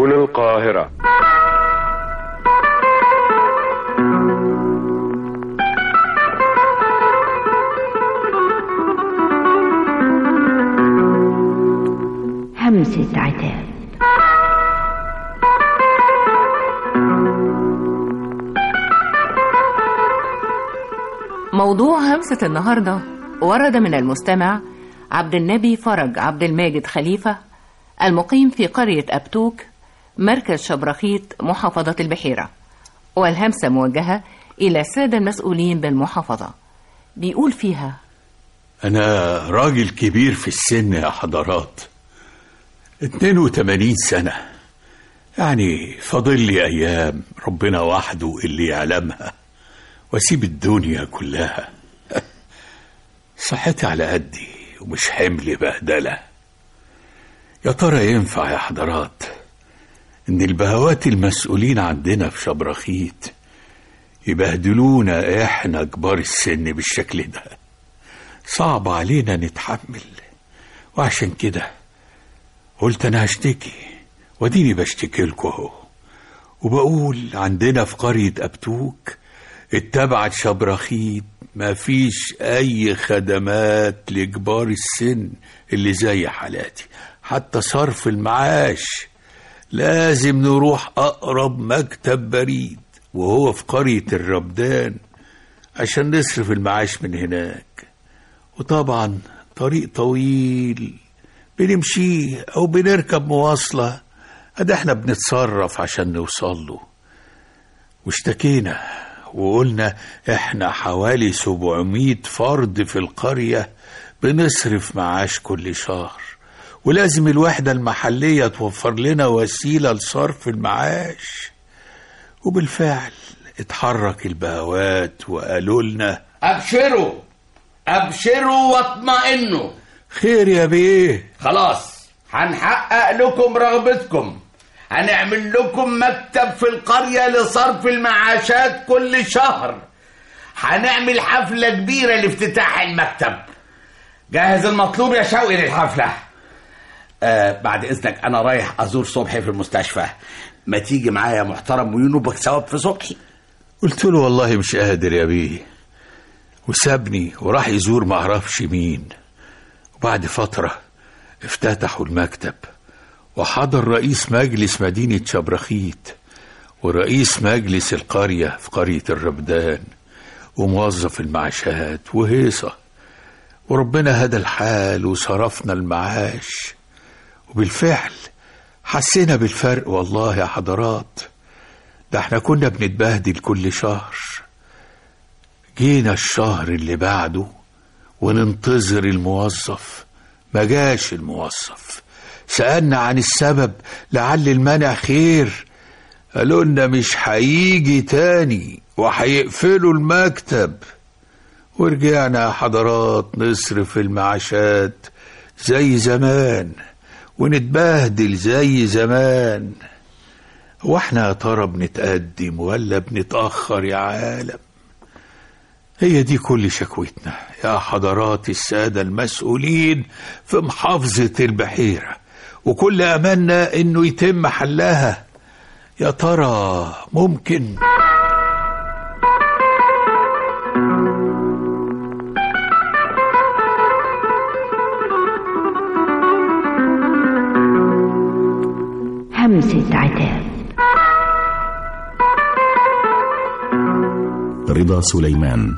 سبل القاهرة همسة عتاب موضوع همسة النهاردة ورد من المستمع عبد النبي فرج عبد الماجد خليفة المقيم في قرية أبتوك مركز شبرخيت محافظة البحيرة والهمسة موجهة إلى السادة المسؤولين بالمحافظة بيقول فيها أنا راجل كبير في السن يا حضرات 82 سنة يعني فاضل لي أيام ربنا وحده اللي يعلمها وأسيب الدنيا كلها صحتي على قدي ومش حمل بهدلة يا ترى ينفع يا حضرات إن البهوات المسؤولين عندنا في شبرخيت يبهدلونا إحنا كبار السن بالشكل ده صعب علينا نتحمل وعشان كده قلت انا هشتكي واديني بشتكي لكم اهو وبقول عندنا في قرية أبتوك اتبعت شبرخيت ما فيش أي خدمات لكبار السن اللي زي حالاتي حتى صرف المعاش لازم نروح أقرب مكتب بريد وهو في قرية الربدان عشان نصرف المعاش من هناك وطبعا طريق طويل بنمشيه او بنركب مواصلة ادي احنا بنتصرف عشان نوصل له واشتكينا وقلنا احنا حوالي 700 فرد في القرية بنصرف معاش كل شهر ولازم الوحدة المحلية توفر لنا وسيلة لصرف المعاش وبالفعل اتحرك البهوات وقالوا لنا ابشروا ابشروا واطمئنوا خير يا بيه خلاص هنحقق لكم رغبتكم هنعمل لكم مكتب في القرية لصرف المعاشات كل شهر هنعمل حفلة كبيرة لافتتاح المكتب جهز المطلوب يا شوقي للحفلة آه بعد إذنك أنا رايح أزور صبحي في المستشفى ما تيجي معايا يا محترم وينوبك ثواب في صبحي قلت له والله مش قادر يا بيه وسابني وراح يزور معرفش مين وبعد فترة افتتحوا المكتب وحضر رئيس مجلس مدينة شبرخيت ورئيس مجلس القرية في قرية الربدان وموظف المعاشات وهيصة وربنا هدى الحال وصرفنا المعاش وبالفعل حسينا بالفرق والله يا حضرات ده احنا كنا بنتبهدل كل شهر جينا الشهر اللي بعده وننتظر الموظف ما جاش الموظف سألنا عن السبب لعل المنع خير قالوا لنا مش هيجي تاني وهيقفلوا المكتب ورجعنا يا حضرات نصرف المعاشات زي زمان ونتبهدل زي زمان واحنا يا ترى بنتقدم ولا بنتأخر يا عالم هي دي كل شكوتنا يا حضرات السادة المسؤولين في محافظة البحيرة وكل أملنا إنه يتم حلها يا ترى ممكن همسة عتاب رضا سليمان